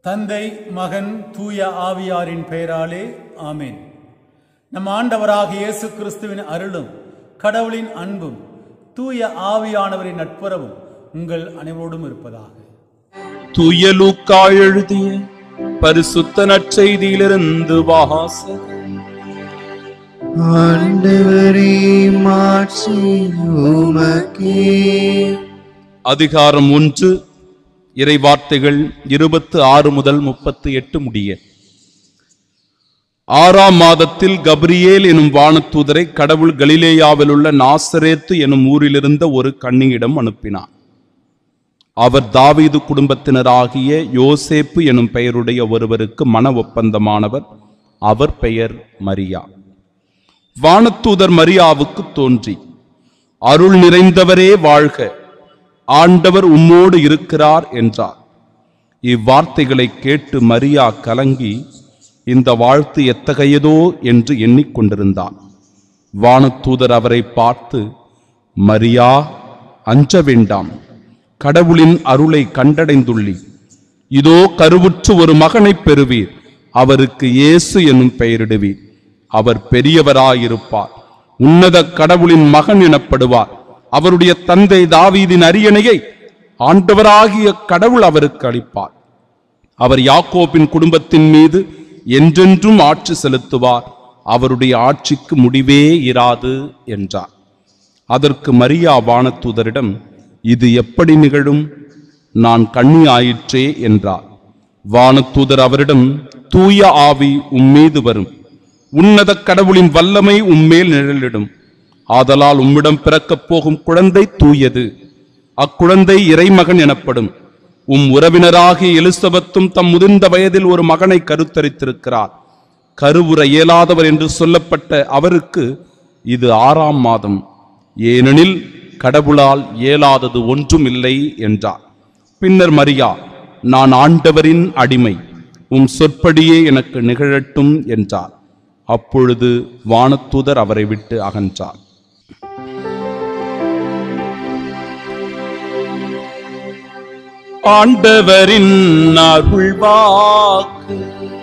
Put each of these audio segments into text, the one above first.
தந்தை மகன் தூய ஆவியாரின் பெயராலே ஆமென் நம் ஆண்டவராக இயேசு கிறிஸ்துவின் அருளும் கடவுளின் அன்பும் தூய ஆவியானவரின் நட்புறவும் உங்கள் அனைவரோடும் இருப்பதாக தூய லூக்கா எழுதிய பரிசுத்த நற்செய்தியிலிருந்து வாசகம் ஆண்டவரே மாட்சி உமக்கே அதிகாரம் ஒன்று இறை வார்த்தைகள் இருபத்து ஆறு முதல் முப்பத்து எட்டு முடிய ஆறாம் மாதத்தில் கப்ரியேல் எனும் வானதூதரை கடவுள் கலிலேயாவில் உள்ள நாசரேத்து எனும் ஊரிலிருந்த ஒரு கன்னியிடம் அனுப்பினார் அவர் தாவீது குடும்பத்தினராகிய யோசேப்பு எனும் பெயருடைய ஒருவருக்கு மன ஒப்பந்தமானவர் அவர் பெயர் மரியா வானதூதர் மரியாவுக்கு தோன்றி அருள் நிறைந்தவரே வாழ்க ஆண்டவர் உம்மோடு இருக்கிறார் என்றார் இவ்வார்த்தைகளை கேட்டு மரியா கலங்கி இந்த வாழ்த்து எத்தகையதோ என்று எண்ணிக்கொண்டிருந்தார் வானதூதர் அவரை பார்த்து மரியா அஞ்ச வேண்டாம் கடவுளின் அருளை கண்டடைந்துள்ளி இதோ கருவுற்று ஒரு மகனைப் பெறுவீர் அவருக்கு இயேசு என்னும் பெயரிடுவீர் அவர் பெரியவராயிருப்பார் உன்னத கடவுளின் மகன் எனப்படுவார் அவருடைய தந்தை தாவீதின் அரியணையை ஆண்டவராகிய கடவுள் அவருக்கு அளிப்பார் அவர் யாக்கோபின் குடும்பத்தின் மீது என்றென்றும் ஆட்சி செலுத்துவார் அவருடைய ஆட்சிக்கு முடிவே இராது என்றார் அதற்கு மரியா வானதூதரிடம் இது எப்படி நிகழும் நான் கண்ணி ஆயிற்றே என்றார் வானதூதர் அவரிடம் தூய ஆவி உம்மீது வரும் உன்னத கடவுளின் வல்லமை உம்மேல் நிழலிடும் ஆதலால் உம்மிடம் பிறக்கப் போகும் குழந்தை தூயது அக்குழந்தை இறைமகன் எனப்படும் உம் உறவினராகிய எலிசபெத்தும் தம் முதிர்ந்த வயதில் ஒரு மகனை கருத்தரித்திருக்கிறார் கருவுற இயலாதவர் என்று சொல்லப்பட்ட அவருக்கு இது ஆறாம் மாதம் ஏனெனில் கடவுளால் இயலாதது ஒன்றும் இல்லை என்றார் பின்னர் மரியா நான் ஆண்டவரின் அடிமை உம் சொற்படியே எனக்கு நிகழட்டும் என்றார் அப்பொழுது வானதூதர் அவரை விட்டு அகன்றார் ஆண்டவரின் அருள்வாக்கு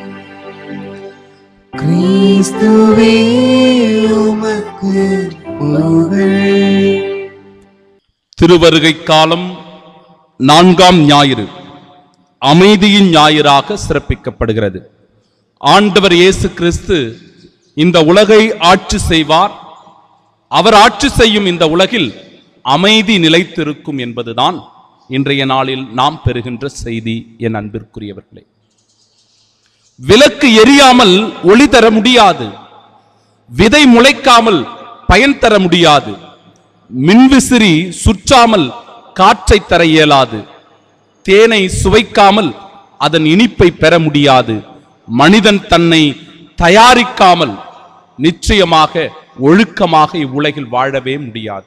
கிறிஸ்துவே உமக்கு புகழ் திருவருகை காலம் நான்காம் ஞாயிறு அமைதியின் ஞாயிறாக சிறப்பிக்கப்படுகிறது ஆண்டவர் இயேசு கிறிஸ்து இந்த உலகை ஆட்சி செய்வார் அவர் ஆட்சி செய்யும் இந்த உலகில் அமைதி நிலைத்திருக்கும் என்பதுதான் இன்றைய நாளில் நாம் பெறுகின்ற செய்தி என் அன்பிற்குரியவர்களே விளக்கு எரியாமல் ஒளி தர முடியாது விதை முளைக்காமல் பயன் தர முடியாது மின்விசிறி சுற்றாமல் காற்றை தர இயலாது தேனை சுவைக்காமல் அதன் இனிப்பை பெற முடியாது மனிதன் தன்னை தயாரிக்காமல் நிச்சயமாக ஒழுக்கமாக இவ்வுலகில் வாழவே முடியாது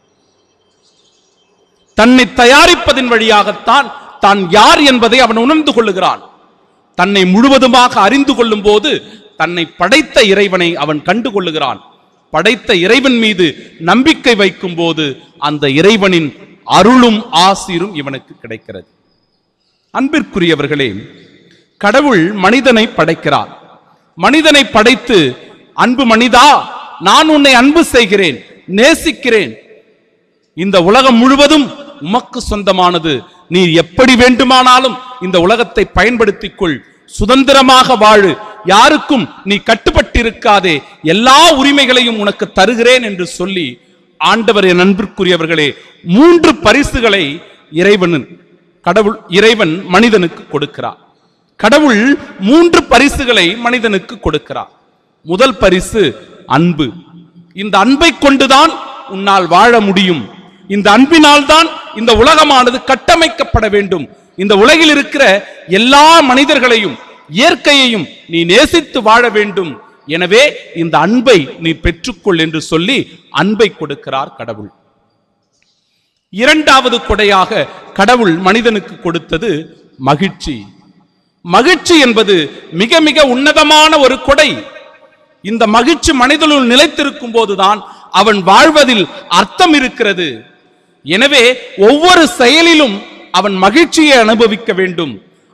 தன்னை தயாரிப்பதின் வழியாகத்தான் தான் யார் என்பதை அவன் உணர்ந்து கொள்ளுகிறான் தன்னை முழுவதுமாக அறிந்து கொள்ளும் போது தன்னை படைத்த இறைவனை அவன் கண்டு கொள்ளுகிறான் படைத்த இறைவன் மீது நம்பிக்கை வைக்கும் போது அந்த இறைவனின் அருளும் ஆசீரும் இவனுக்கு கிடைக்கிறது அன்பிற்குரியவர்களே கடவுள் மனிதனை படைக்கிறார் மனிதனை படைத்து அன்பு மனிதா நான் உன்னை அன்பு செய்கிறேன் நேசிக்கிறேன் இந்த உலகம் முழுவதும் உமக்கு சொந்தமானது நீ எப்படி வேண்டுமானாலும் இந்த உலகத்தை பயன்படுத்திக் கொள் சுதந்திரமாக வாழு யாருக்கும் நீ கட்டுப்பட்டிருக்காதே எல்லா உரிமைகளையும் உனக்கு தருகிறேன் என்று சொல்லி ஆண்டவர் என் அன்பிற்குரியவர்களே மூன்று பரிசுகளை இறைவன் கடவுள் இறைவன் மனிதனுக்கு கொடுக்கிறார் கடவுள் மூன்று பரிசுகளை மனிதனுக்கு கொடுக்கிறார் முதல் பரிசு அன்பு இந்த அன்பை கொண்டுதான் உன்னால் வாழ முடியும் இந்த அன்பினால் தான் இந்த உலகமானது கட்டமைக்கப்பட வேண்டும் இந்த உலகில் இருக்கிற எல்லா மனிதர்களையும் இயற்கையையும் நீ நேசித்து வாழ வேண்டும் எனவே இந்த அன்பை நீ பெற்றுக்கொள் என்று சொல்லி அன்பை கொடுக்கிறார் கடவுள் இரண்டாவது கொடையாக கடவுள் மனிதனுக்கு கொடுத்தது மகிழ்ச்சி மகிழ்ச்சி என்பது மிக மிக உன்னதமான ஒரு கொடை இந்த மகிழ்ச்சி மனிதனுள் நிலைத்திருக்கும் போதுதான் அவன் வாழ்வதில் அர்த்தம் இருக்கிறது எனவே ஒவ்வொரு செயலிலும் அவன் மகிழ்ச்சியை அனுபவிக்க வேண்டும்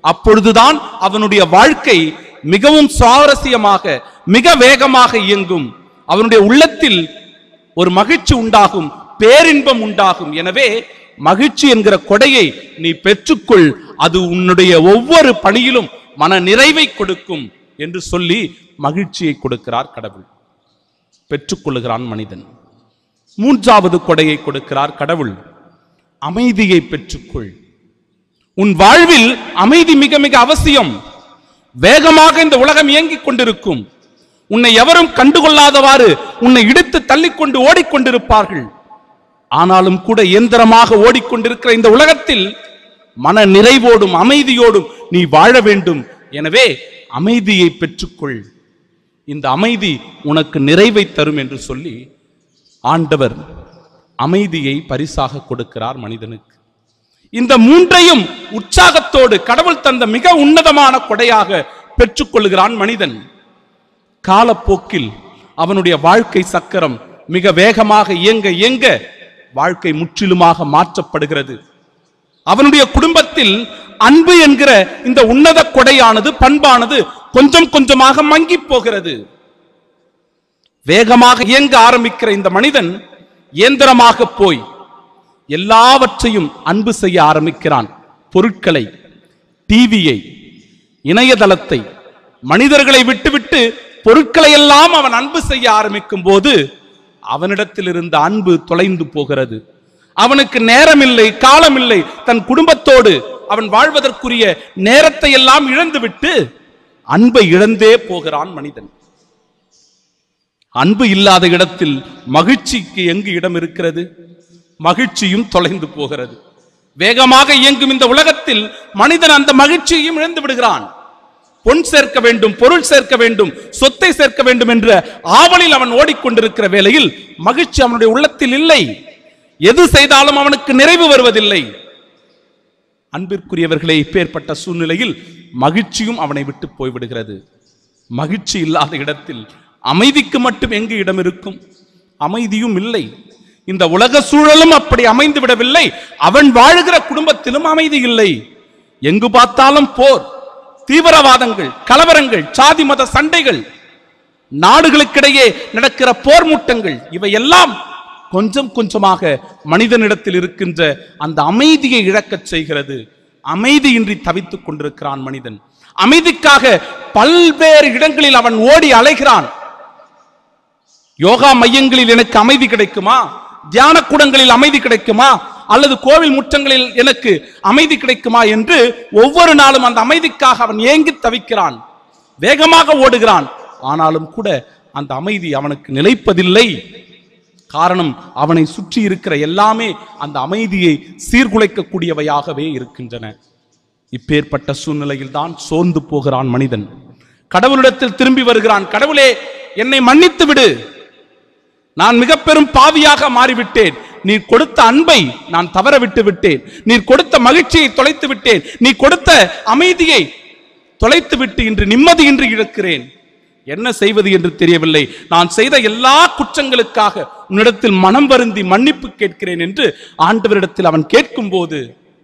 அப்பொழுதுதான் அவனுடைய வாழ்க்கை மிகவும் சுவாரஸ்யமாக மிக வேகமாக இயங்கும் அவனுடைய உள்ளத்தில் ஒரு மகிழ்ச்சி உண்டாகும் பேரின்பம் உண்டாகும் எனவே மகிழ்ச்சி என்கிற கொடையை நீ பெற்றுக்கொள் அது உன்னுடைய ஒவ்வொரு பணியிலும் மன நிறைவை கொடுக்கும் என்று சொல்லி மகிழ்ச்சியை கொடுக்கிறார் கடவுள் பெற்றுக்கொள்கிறான் மனிதன் மூன்றாவது கொடையை கொடுக்கிறார் கடவுள் அமைதியை பெற்றுக்கொள் உன் வாழ்வில் அமைதி மிக மிக அவசியம் வேகமாக இந்த உலகம் இயங்கிக் கொண்டிருக்கும் உன்னை எவரும் கண்டுகொள்ளாதவாறு உன்னை இடித்து தள்ளிக்கொண்டு ஓடிக்கொண்டிருப்பார்கள் ஆனாலும் கூட இயந்திரமாக ஓடிக்கொண்டிருக்கிற இந்த உலகத்தில் மன நிறைவோடும் அமைதியோடும் நீ வாழ வேண்டும் எனவே அமைதியை பெற்றுக்கொள் இந்த அமைதி உனக்கு நிறைவை தரும் என்று சொல்லி ஆண்டவர் அமைதியை பரிசாக கொடுக்கிறார் மனிதனுக்கு இந்த மூன்றையும் உற்சாகத்தோடு கடவுள் தந்த மிக உன்னதமான கொடையாக பெற்றுக்கொள்கிறான் மனிதன் காலப்போக்கில் அவனுடைய வாழ்க்கை சக்கரம் மிக வேகமாக இயங்க இயங்க வாழ்க்கை முற்றிலுமாக மாற்றப்படுகிறது அவனுடைய குடும்பத்தில் அன்பு என்கிற இந்த உன்னத கொடையானது பண்பானது கொஞ்சம் கொஞ்சமாக மங்கி போகிறது வேகமாக இயங்க ஆரம்பிக்கிற இந்த மனிதன் இயந்திரமாக போய் எல்லாவற்றையும் அன்பு செய்ய ஆரம்பிக்கிறான் பொருட்களை டிவியை இணையதளத்தை மனிதர்களை விட்டுவிட்டு பொருட்களை எல்லாம் அவன் அன்பு செய்ய ஆரம்பிக்கும் போது அவனிடத்தில் இருந்த அன்பு தொலைந்து போகிறது அவனுக்கு நேரமில்லை காலமில்லை தன் குடும்பத்தோடு அவன் வாழ்வதற்குரிய நேரத்தை எல்லாம் இழந்துவிட்டு அன்பை இழந்தே போகிறான் மனிதன் அன்பு இல்லாத இடத்தில் மகிழ்ச்சிக்கு எங்கு இடம் இருக்கிறது மகிழ்ச்சியும் தொலைந்து போகிறது வேகமாக இயங்கும் இந்த உலகத்தில் மனிதன் அந்த மகிழ்ச்சியையும் இழந்து விடுகிறான் பொன் சேர்க்க வேண்டும் பொருள் சேர்க்க வேண்டும் சொத்தை சேர்க்க வேண்டும் என்ற ஆவலில் அவன் ஓடிக்கொண்டிருக்கிற வேளையில் மகிழ்ச்சி அவனுடைய உள்ளத்தில் இல்லை எது செய்தாலும் அவனுக்கு நிறைவு வருவதில்லை அன்பிற்குரியவர்களே இப்பேற்பட்ட சூழ்நிலையில் மகிழ்ச்சியும் அவனை விட்டு போய்விடுகிறது மகிழ்ச்சி இல்லாத இடத்தில் அமைதிக்கு மட்டும் எங்கு இடம் இருக்கும் அமைதியும் இல்லை இந்த உலக சூழலும் அப்படி அமைந்து விடவில்லை அவன் வாழுகிற குடும்பத்திலும் அமைதி இல்லை எங்கு பார்த்தாலும் போர் தீவிரவாதங்கள் கலவரங்கள் சாதி மத சண்டைகள் நாடுகளுக்கிடையே நடக்கிற போர் மூட்டங்கள் இவையெல்லாம் கொஞ்சம் கொஞ்சமாக மனிதனிடத்தில் இருக்கின்ற அந்த அமைதியை இழக்கச் செய்கிறது அமைதியின்றி தவித்துக் கொண்டிருக்கிறான் மனிதன் அமைதிக்காக பல்வேறு இடங்களில் அவன் ஓடி அலைகிறான் யோகா மையங்களில் எனக்கு அமைதி கிடைக்குமா தியான கூடங்களில் அமைதி கிடைக்குமா அல்லது கோவில் முற்றங்களில் எனக்கு அமைதி கிடைக்குமா என்று ஒவ்வொரு நாளும் அந்த அமைதிக்காக அவன் ஏங்கி தவிக்கிறான் வேகமாக ஓடுகிறான் ஆனாலும் கூட அந்த அமைதி அவனுக்கு நிலைப்பதில்லை காரணம் அவனை சுற்றி இருக்கிற எல்லாமே அந்த அமைதியை சீர்குலைக்கக்கூடியவையாகவே இருக்கின்றன இப்பேற்பட்ட சூழ்நிலையில் தான் சோர்ந்து போகிறான் மனிதன் கடவுளிடத்தில் திரும்பி வருகிறான் கடவுளே என்னை மன்னித்து விடு நான் மிக பெரும் பாவியாக மாறிவிட்டேன் நீர் கொடுத்த அன்பை நான் தவற விட்டு விட்டேன் நீர் கொடுத்த மகிழ்ச்சியை தொலைத்து விட்டேன் நீ கொடுத்த அமைதியை தொலைத்து விட்டு இன்று நிம்மதியின்றி இழக்கிறேன் என்ன செய்வது என்று தெரியவில்லை நான் செய்த எல்லா குற்றங்களுக்காக உன்னிடத்தில் மனம் வருந்தி மன்னிப்பு கேட்கிறேன் என்று ஆண்டவரிடத்தில் அவன் கேட்கும்போது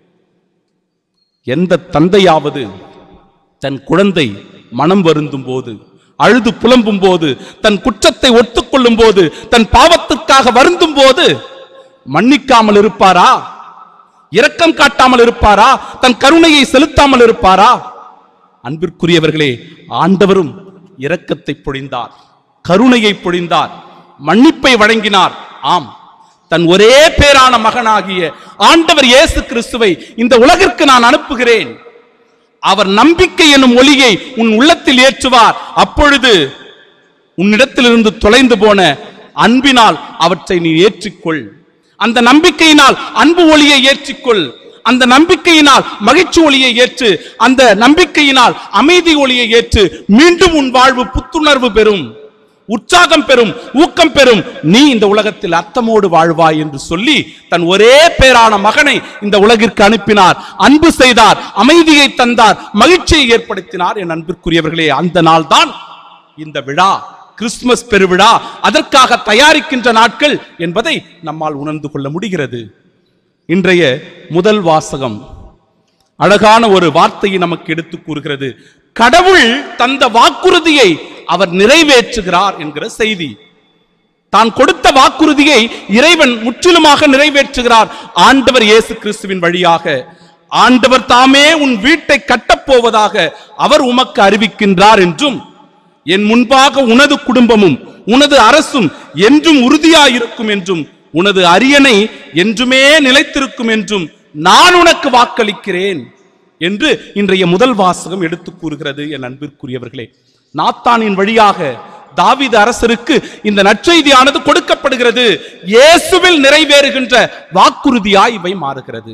எந்த தந்தையாவது தன் குழந்தை மனம் வருந்தும் போது அழுது புலம்பும் போது தன் குற்றத்தை ஒத்துக்கொள்ளும் போது தன் பாவத்திற்காக வருந்தும் போது மன்னிக்காமல் இருப்பாரா இரக்கம் காட்டாமல் இருப்பாரா தன் கருணையை செலுத்தாமல் இருப்பாரா அன்பிற்குரியவர்களே ஆண்டவரும் இரக்கத்தை பொழிந்தார் கருணையை பொழிந்தார் மன்னிப்பை வழங்கினார் ஆம் தன் ஒரே பேரான மகனாகிய ஆண்டவர் இயேசு கிறிஸ்துவை இந்த உலகிற்கு நான் அனுப்புகிறேன் அவர் நம்பிக்கை எனும் ஒளியை உன் உள்ளத்தில் ஏற்றுவார் அப்பொழுது உன்னிடத்திலிருந்து தொலைந்து போன அன்பினால் அவற்றை நீ ஏற்றிக்கொள் அந்த நம்பிக்கையினால் அன்பு ஒளியை ஏற்றிக்கொள் அந்த நம்பிக்கையினால் மகிழ்ச்சி ஒளியை ஏற்று அந்த நம்பிக்கையினால் அமைதி ஒளியை ஏற்று மீண்டும் உன் வாழ்வு புத்துணர்வு பெறும் உற்சாகம் பெறும் ஊக்கம் பெறும் நீ இந்த உலகத்தில் அர்த்தமோடு வாழ்வாய் என்று சொல்லி தன் ஒரே பேரான மகனை இந்த உலகிற்கு அனுப்பினார் அன்பு செய்தார் அமைதியை தந்தார் மகிழ்ச்சியை ஏற்படுத்தினார் என் அன்பிற்குரியவர்களே அந்த நாள் தான் இந்த விழா கிறிஸ்துமஸ் பெருவிழா அதற்காக தயாரிக்கின்ற நாட்கள் என்பதை நம்மால் உணர்ந்து கொள்ள முடிகிறது இன்றைய முதல் வாசகம் அழகான ஒரு வார்த்தையை நமக்கு எடுத்து கூறுகிறது கடவுள் தந்த வாக்குறுதியை அவர் நிறைவேற்றுகிறார் என்கிற செய்தி தான் கொடுத்த வாக்குறுதியை இறைவன் முற்றிலுமாக நிறைவேற்றுகிறார் ஆண்டவர் இயேசு கிறிஸ்துவின் வழியாக ஆண்டவர் தாமே உன் வீட்டை கட்டப்போவதாக அவர் உமக்கு அறிவிக்கின்றார் என்றும் என் முன்பாக உனது குடும்பமும் உனது அரசும் என்றும் உறுதியாயிருக்கும் என்றும் உனது அரியணை என்றுமே நிலைத்திருக்கும் என்றும் நான் உனக்கு வாக்களிக்கிறேன் என்று இன்றைய முதல் வாசகம் எடுத்து கூறுகிறது என் அன்பிற்குரியவர்களே நாத்தானின் வழியாக தாவீது அரசருக்கு இந்த நற்செய்தியானது கொடுக்கப்படுகிறது இயேசுவில் நிறைவேறுகின்ற வாக்குறுதியாய் இவை மாறுகிறது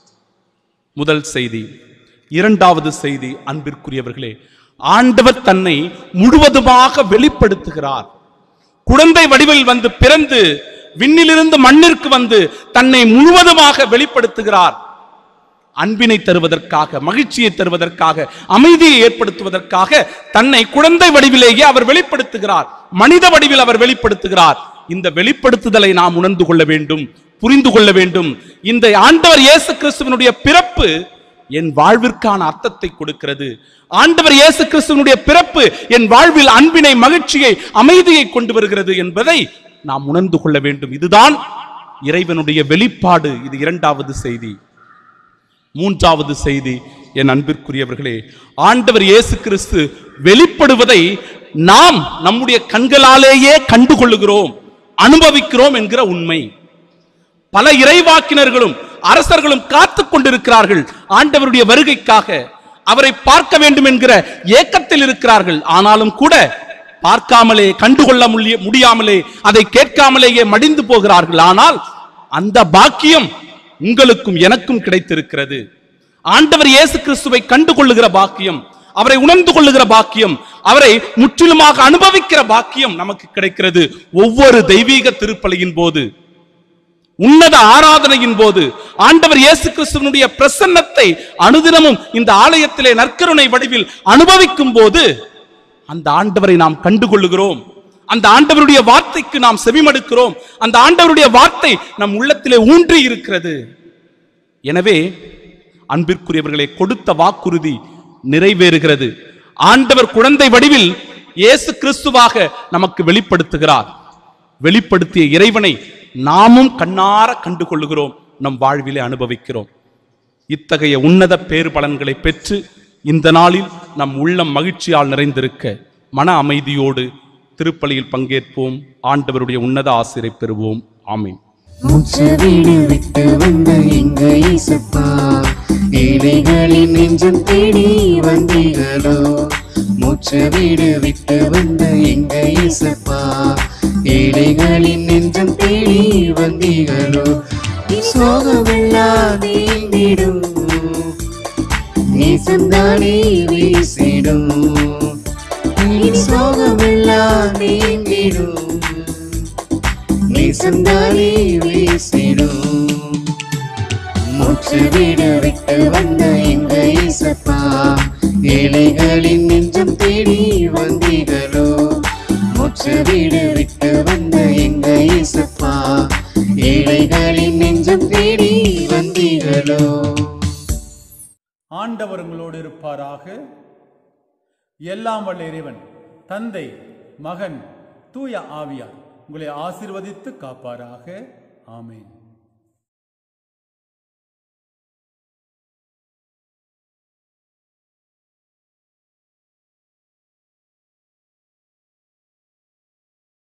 முதல் செய்தி இரண்டாவது செய்தி அன்பிற்குரியவர்களே ஆண்டவர் தன்னை முழுவதுமாக வெளிப்படுத்துகிறார் குழந்தை வடிவில் வந்து பிறந்து விண்ணிலிருந்து மண்ணிற்கு வந்து தன்னை முழுவதுமாக வெளிப்படுத்துகிறார் அன்பினை தருவதற்காக மகிழ்ச்சியை தருவதற்காக அமைதியை ஏற்படுத்துவதற்காக தன்னை குழந்தை வடிவிலேயே அவர் வெளிப்படுத்துகிறார் மனித வடிவில் அவர் வெளிப்படுத்துகிறார் இந்த வெளிப்படுத்துதலை நாம் உணர்ந்து கொள்ள வேண்டும் புரிந்து கொள்ள வேண்டும் இந்த ஆண்டவர் இயேசு கிறிஸ்துவனுடைய பிறப்பு என் வாழ்விற்கான அர்த்தத்தை கொடுக்கிறது ஆண்டவர் இயேசு கிறிஸ்துவனுடைய பிறப்பு என் வாழ்வில் அன்பினை மகிழ்ச்சியை அமைதியை கொண்டு வருகிறது என்பதை நாம் உணர்ந்து கொள்ள வேண்டும் இதுதான் இறைவனுடைய வெளிப்பாடு இது இரண்டாவது செய்தி மூன்றாவது செய்தி என் அன்பிற்குரியவர்களே ஆண்டவர் இயேசு கிறிஸ்து வெளிப்படுவதை நாம் நம்முடைய கண்களாலேயே கண்டுகொள்ளுகிறோம் அனுபவிக்கிறோம் என்கிற உண்மை பல இறைவாக்கினர்களும் அரசர்களும் காத்துக் கொண்டிருக்கிறார்கள் ஆண்டவருடைய வருகைக்காக அவரை பார்க்க வேண்டும் என்கிற ஏக்கத்தில் இருக்கிறார்கள் ஆனாலும் கூட பார்க்காமலே கண்டுகொள்ள முடிய- முடியாமலே அதை கேட்காமலேயே மடிந்து போகிறார்கள் ஆனால் அந்த பாக்கியம் உங்களுக்கும் எனக்கும் கிடைத்திருக்கிறது ஆண்டவர் இயேசு கிறிஸ்துவை கண்டுகொள்ளுகிற பாக்கியம் அவரை உணர்ந்து கொள்ளுகிற பாக்கியம் அவரை முற்றிலுமாக அனுபவிக்கிற பாக்கியம் நமக்கு கிடைக்கிறது ஒவ்வொரு தெய்வீக திருப்பலியின் போது உன்னத ஆராதனையின் போது ஆண்டவர் இயேசு கிறிஸ்துவனுடைய பிரசன்னத்தை அனுதினமும் இந்த ஆலயத்திலே நற்கருணை வடிவில் அனுபவிக்கும் போது அந்த ஆண்டவரை நாம் கண்டுகொள்ளுகிறோம் அந்த ஆண்டவருடைய வார்த்தைக்கு நாம் செவிமடுக்கிறோம் அந்த ஆண்டவருடைய வார்த்தை நம் உள்ளத்திலே ஊன்றி இருக்கிறது எனவே அன்பிற்குரியவர்களே கொடுத்த வாக்குறுதி நிறைவேறுகிறது ஆண்டவர் குழந்தை வடிவில் இயேசு கிறிஸ்துவாக நமக்கு வெளிப்படுத்துகிறார் வெளிப்படுத்திய இறைவனை நாமும் கண்ணார கண்டுகொள்ளுகிறோம் நம் வாழ்விலே அனுபவிக்கிறோம் இத்தகைய உன்னத பேறு பலன்களை பெற்று இந்த நாளில் நம் உள்ளம் மகிழ்ச்சியால் நிறைந்திருக்க மன அமைதியோடு திருப்பலியில் பங்கேற்போம் ஆண்டவருடைய உன்னத ஆசிரை பெறுவோம் ஆமீன் மூச்சு வீடு விட்டு வந்த எங்க இசப்பா ஏழைகளின் நெஞ்சம் தேடி வந்தீங்களோ மூச்சு வீடு விட்டு வந்த எங்க இசப்பா ஏழைகளின் நெஞ்சம் தேடி வந்தீங்களோ சோகமெல்லாம் நீங்கிடும் நேசம்தானே வீசிடும் இனி சோகமெல்லாம் நீங்கிடும் நேசம்தானே வீசிடும் மூச்சு வீடு விட்டு வந்த எங்க இசப்பா ஏழைகளின் நெஞ்சம் தேடி வந்தீங்களோ மூச்சு வீடு விட்டு வந்த எங்க இசப்பா ஏழைகளின் நெஞ்சம் தேடி வந்தீங்களோ ஆண்டவர் உங்களோடு இருப்பாராக எல்லாம் வல்ல இறைவன் தந்தை மகன் தூய ஆவியார் உங்களை ஆசீர்வதித்து காப்பாராக ஆமென்